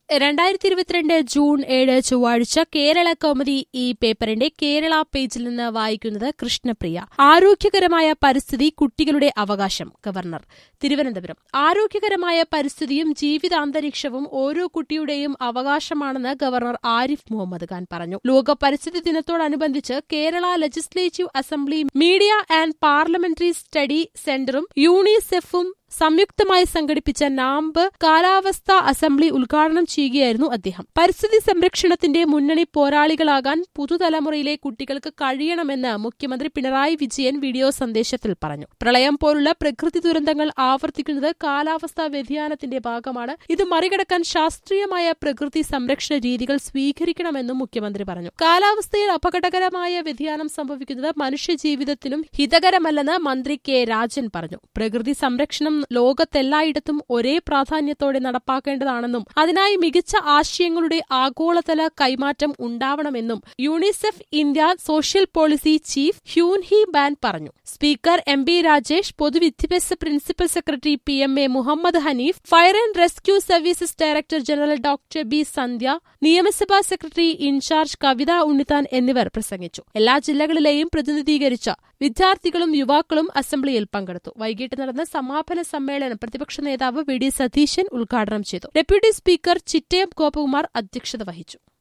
രണ്ടായിരത്തി ഇരുപത്തിരണ്ട് ജൂൺ ഏഴ് ചൊവ്വാഴ്ച കേരള കൗമുദി ഈ പേപ്പറിന്റെ കേരള പേജിൽ നിന്ന് വായിക്കുന്നത് കൃഷ്ണപ്രിയ ആരോഗ്യകരമായ പരിസ്ഥിതി കുട്ടികളുടെ അവകാശം ഗവർണർ തിരുവനന്തപുരം ആരോഗ്യകരമായ പരിസ്ഥിതിയും ജീവിതാന്തരീക്ഷവും ഓരോ കുട്ടിയുടെയും അവകാശമാണെന്ന് ഗവർണർ ആരിഫ് മുഹമ്മദ് ഖാൻ പറഞ്ഞു ലോക പരിസ്ഥിതി ദിനത്തോടനുബന്ധിച്ച് Kerala legislative assembly media and parliamentary study സെന്ററും യൂണിസെഫും സംയുക്തമായി സംഘടിപ്പിച്ച നാംബ് കാലാവസ്ഥാ അസംബ്ലി ഉദ്ഘാടനം ചെയ്യുകയായിരുന്നു അദ്ദേഹം പരിസ്ഥിതി സംരക്ഷണത്തിന്റെ മുന്നണി പോരാളികളാകാൻ പുതുതലമുറയിലെ കുട്ടികൾക്ക് കഴിയണമെന്ന് മുഖ്യമന്ത്രി പിണറായി വിജയൻ വീഡിയോ സന്ദേശത്തിൽ പറഞ്ഞു പ്രളയം പോലുള്ള പ്രകൃതി ദുരന്തങ്ങൾ ആവർത്തിക്കുന്നത് കാലാവസ്ഥാ വ്യതിയാനത്തിന്റെ ഭാഗമാണ് ഇത് മറികടക്കാൻ ശാസ്ത്രീയമായ പ്രകൃതി സംരക്ഷണ രീതികൾ സ്വീകരിക്കണമെന്നും മുഖ്യമന്ത്രി പറഞ്ഞു കാലാവസ്ഥയിൽ അപകടകരമായ വ്യതിയാനം സംഭവിക്കുന്നത് മനുഷ്യജീവിതത്തിനും ഹിതകരമല്ലെന്ന് മന്ത്രി കെ രാജൻ പറഞ്ഞു പ്രകൃതി സംരക്ഷണം ലോകത്തെല്ലായിടത്തും ഒരേ പ്രാധാന്യത്തോടെ നടപ്പാക്കേണ്ടതാണെന്നും അതിനായി മികച്ച ആശയങ്ങളുടെ ആഗോളതല കൈമാറ്റം ഉണ്ടാവണമെന്നും UNICEF India social policy chief Hyun Hee Ban പറഞ്ഞു സ്പീക്കർ എം ബി രാജേഷ് പൊതുവിദ്യാഭ്യാസ principal secretary P M A Mohammad Haneef fire and rescue services director general doctor B Sandhya നിയമസഭാ സെക്രട്ടറി ഇൻചാർജ് കവിത ഉണ്ണിത്താൻ എന്നിവർ പ്രസംഗിച്ചു എല്ലാ ജില്ലകളിലെയും പ്രതിനിധീകരിച്ച വിദ്യാർത്ഥികളും യുവാക്കളും അസംബ്ലിയിൽ പങ്കെടുത്തു വൈകിട്ട് നടന്ന സമാപന സമ്മേളനം പ്രതിപക്ഷ നേതാവ് വി ഡി സതീശൻ ഉദ്ഘാടനം ചെയ്തു ഡെപ്യൂട്ടി സ്പീക്കർ ചിറ്റയം ഗോപകുമാർ അധ്യക്ഷത വഹിച്ചു